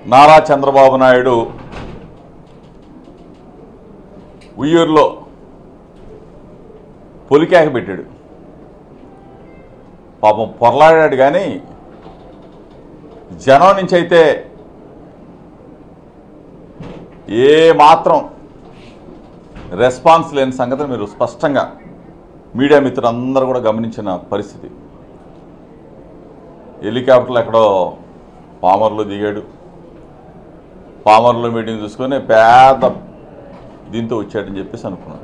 నారా చంద్రబాబు నాయుడు ఉయ్యూరులో పొలికేక పెట్టాడు పాపం పొరలాడాడు కానీ జనం నుంచి అయితే ఏ మాత్రం రెస్పాన్స్ లేని సంగతిని మీరు స్పష్టంగా మీడియా మిత్రులందరూ కూడా గమనించిన పరిస్థితి హెలికాప్టర్లు ఎక్కడో పామర్లో దిగాడు పామర్లో మీటింగ్ చూసుకొని పెద్ద దీంతో వచ్చాడని చెప్పేసి అనుకున్నాను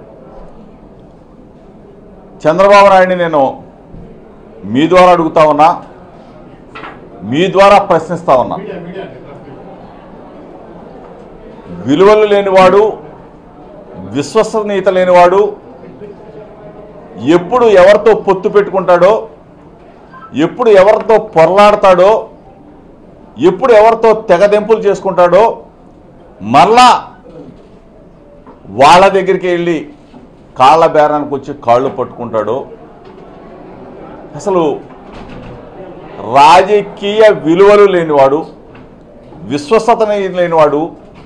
చంద్రబాబు నాయుడిని నేను మీ ద్వారా అడుగుతా ఉన్నా మీ ద్వారా ప్రశ్నిస్తా ఉన్నా విలువలు లేనివాడు విశ్వసనీయత లేనివాడు ఎప్పుడు ఎవరితో పొత్తు పెట్టుకుంటాడో ఎప్పుడు ఎవరితో పొరలాడతాడో ఎప్పుడు ఎవరితో తెగదెంపులు చేసుకుంటాడో మరలా వాళ్ళ దగ్గరికి వెళ్ళి కాళ్ళ బేరానికి వచ్చి కాళ్ళు పట్టుకుంటాడో అసలు రాజకీయ విలువలు లేనివాడు విశ్వసత లేనివాడు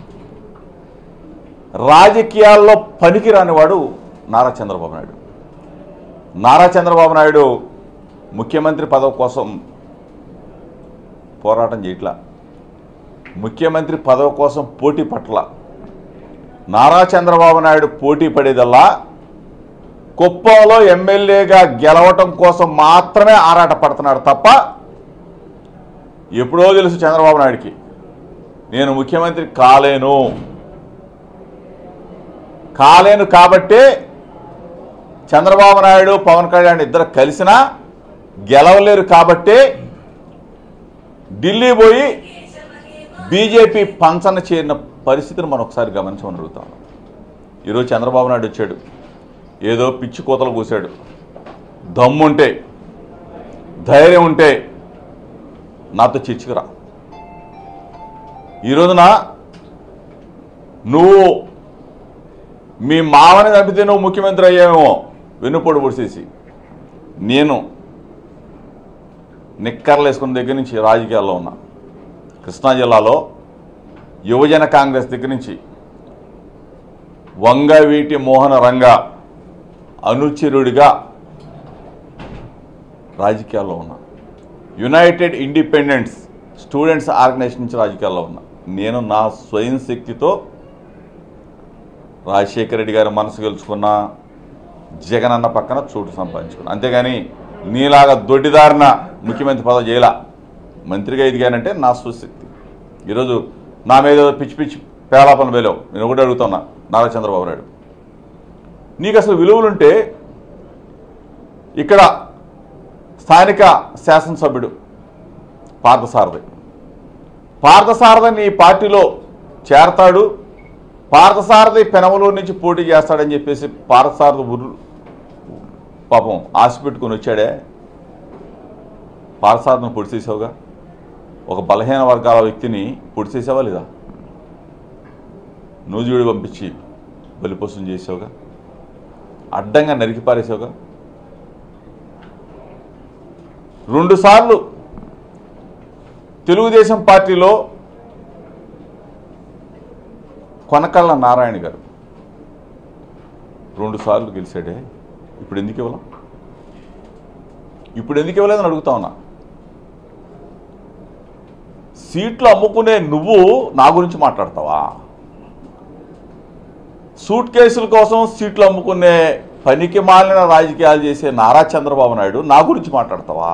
రాజకీయాల్లో పనికిరానివాడు నారా చంద్రబాబు నాయుడు నారా చంద్రబాబు నాయుడు ముఖ్యమంత్రి పదవి కోసం పోరాటం చేయట్లా ముఖ్యమంత్రి పదవి కోసం పోటీ పట్ల నారా చంద్రబాబు నాయుడు పోటీ పడేదల్లా కుప్పంలో ఎమ్మెల్యేగా గెలవటం కోసం మాత్రమే ఆరాట పడుతున్నాడు తప్ప ఎప్పుడో తెలుసు చంద్రబాబు నాయుడికి నేను ముఖ్యమంత్రి కాలేను కాలేను కాబట్టే చంద్రబాబు నాయుడు పవన్ కళ్యాణ్ ఇద్దరు కలిసినా గెలవలేరు కాబట్టే ఢిల్లీ పోయి బీజేపీ పంచన చేరిన పరిస్థితిని మనం ఒకసారి గమనించమని అడుగుతాం ఈరోజు చంద్రబాబు నాయుడు వచ్చాడు ఏదో పిచ్చి కోతలు కూశాడు దమ్ముంటే ధైర్యం ఉంటే నాతో చర్చకురా ఈ రోజున నువ్వు మీ మామని చంపితే నువ్వు ముఖ్యమంత్రి అయ్యావేమో వెన్నుపోటు పొడిసేసి నేను నిక్కర్లు వేసుకున్న దగ్గర నుంచి రాజకీయాల్లో ఉన్నా కృష్ణా జిల్లాలో యువజన కాంగ్రెస్ దగ్గర నుంచి వంగవీటి మోహన రంగ అనుచరుడిగా రాజకీయాల్లో ఉన్నా యునైటెడ్ ఇండిపెండెంట్స్ స్టూడెంట్స్ ఆర్గనైజేషన్ నుంచి రాజకీయాల్లో ఉన్నా నేను నా స్వయం శక్తితో రాజశేఖర రెడ్డి గారి మనసు గెలుచుకున్నా జగన్ అన్న పక్కన చోటు సంపాదించుకున్నా అంతేగాని నీలాగా దొడ్డిదారిన ముఖ్యమంత్రి పదవి చేయలా మంత్రిగా ఎదిగానంటే నా స్వశక్తి ఈరోజు నా మీద ఏదో పిచ్చి పిచ్చి పేలాపన వేలేవు నేను ఒకటి అడుగుతున్నా నారా చంద్రబాబు నాయుడు నీకు అసలు విలువలుంటే ఇక్కడ స్థానిక శాసనసభ్యుడు పార్థసారథి పార్థసారథి నీ పార్టీలో చేరతాడు పార్థసారథి పెనమలూరు నుంచి పోటీ చేస్తాడని చెప్పేసి పార్థసారథి ఉర్రు పాపం ఆశ పెట్టుకుని వచ్చాడే పార్థసారథిని పొడి చేసావుగా ఒక బలహీన వర్గాల వ్యక్తిని పొడి చేసావా లేదా నూజివీడు పంపించి బలిపోసం చేసావుగా అడ్డంగా నరికి పారేసావుగా రెండుసార్లు తెలుగుదేశం పార్టీలో కొనకళ్ళ నారాయణ గారు రెండు సార్లు గెలిచాడే ఇప్పుడు ఎందుకు ఇవ్వలా ఇప్పుడు ఎందుకు ఇవ్వలేదని అడుగుతా ఉన్నా సీట్లు అమ్ముకునే నువ్వు నా గురించి మాట్లాడతావా సూట్ కేసుల కోసం సీట్లు అమ్ముకునే పనికి మాలిన రాజకీయాలు చేసే నారా చంద్రబాబు నాయుడు నా గురించి మాట్లాడతావా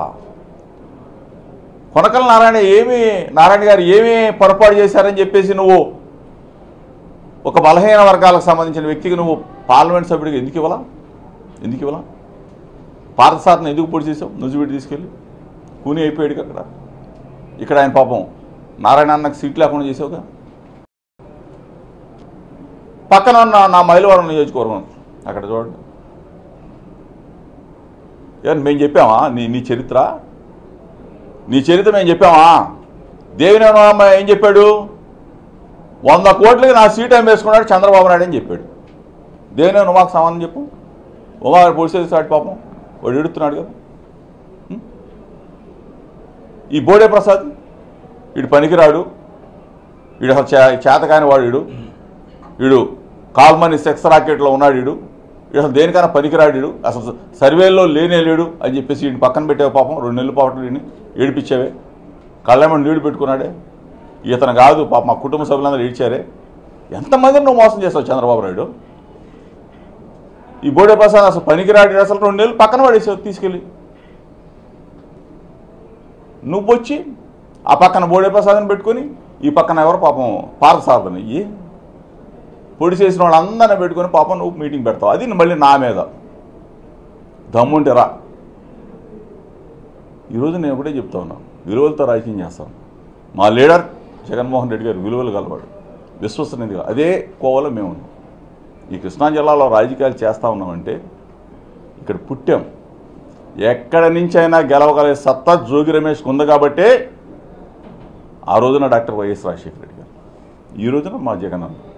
కొనకల నారాయణ ఏమి నారాయణ గారు ఏమి పొరపాటు చేశారని చెప్పేసి నువ్వు ఒక బలహీన వర్గాలకు సంబంధించిన వ్యక్తికి నువ్వు పార్లమెంట్ సభ్యుడికి ఎందుకు ఇవ్వాలా ఎందుకు ఇవ్వాలా పార్థసారథిని ఎందుకు పొడి చేసావు నుజుబెట్టి తీసుకెళ్ళి కూని అయిపోయాడు అక్కడ ఇక్కడ ఆయన పాపం నారాయణ అన్నకు సీట్ లేకుండా చేసావుగా పక్కన ఉన్న నా మైలవరం నియోజకవర్గం అక్కడ చూడండి ఏమన్నా మేము చెప్పామా నీ నీ చరిత్ర నీ చరిత్ర మేము చెప్పామా దేవినేని ఏం చెప్పాడు వంద కోట్లకి నా సీట్ అమ్మేసుకున్నాడు చంద్రబాబు నాయుడు అని చెప్పాడు దేవినేని ఉమాకు సమాధానం చెప్పు ఉమా గారు పొడిసేది సాటి పాపం వాడు ఎడుతున్నాడు కదా ఉం? ఈ బోడే ప్రసాద్ వీడు పనికిరాడు వీడు అసలు చే- చేతకాని వాడు వీడు వీడు కాల్మని సెక్స్ రాకెట్లో ఉన్నాడు వీడు వీడు అసలు దేనికైనా పనికిరాడు వీడు అసలు సర్వేల్లో లేనే లేడు అని చెప్పేసి వీడిని పక్కన పెట్టావు పాపం రెండు నెలలు పాపం వీడిని ఏడిపించావే కళ్ళమని నీళ్లు పెట్టుకున్నాడే ఇతను కాదు పాప మా కుటుంబ సభ్యులందరూ ఏడ్చారే ఎంతమందిని నువ్వు మోసం చేస్తావు చంద్రబాబు నాయుడు ఈ బోడే ప్రసాద్ అసలు పనికిరాడు అసలు రెండు నెలలు పక్కన పడేసావు తీసుకెళ్ళి నువ్వు వచ్చి ఆ పక్కన బోడే ప్రసాద్ని పెట్టుకొని ఈ పక్కన ఎవరు పాపం పార్థసారథని ఇయ్యి పొడి చేసిన వాళ్ళందరినీ పెట్టుకొని పాపం నువ్వు మీటింగ్ పెడతావు అది మళ్ళీ నా మీద దమ్ముంటే రా ఈరోజు నేను ఒకటే చెప్తా ఉన్నాను విలువలతో రాజకీయం చేస్తాను మా లీడర్ జగన్మోహన్ రెడ్డి గారు విలువలు గలవాడు విశ్వసనీయత అదే కోవలో మేము ఉన్నాం ఈ కృష్ణా జిల్లాలో రాజకీయాలు చేస్తూ ఉన్నామంటే ఇక్కడ పుట్టాం ఎక్కడి నుంచైనా గెలవగలిగే సత్తా జోగి రమేష్కి ఉంది కాబట్టే ఆ రోజున డాక్టర్ వైఎస్ రాజశేఖర రెడ్డి గారు ఈ రోజున మా జగన్ అన్న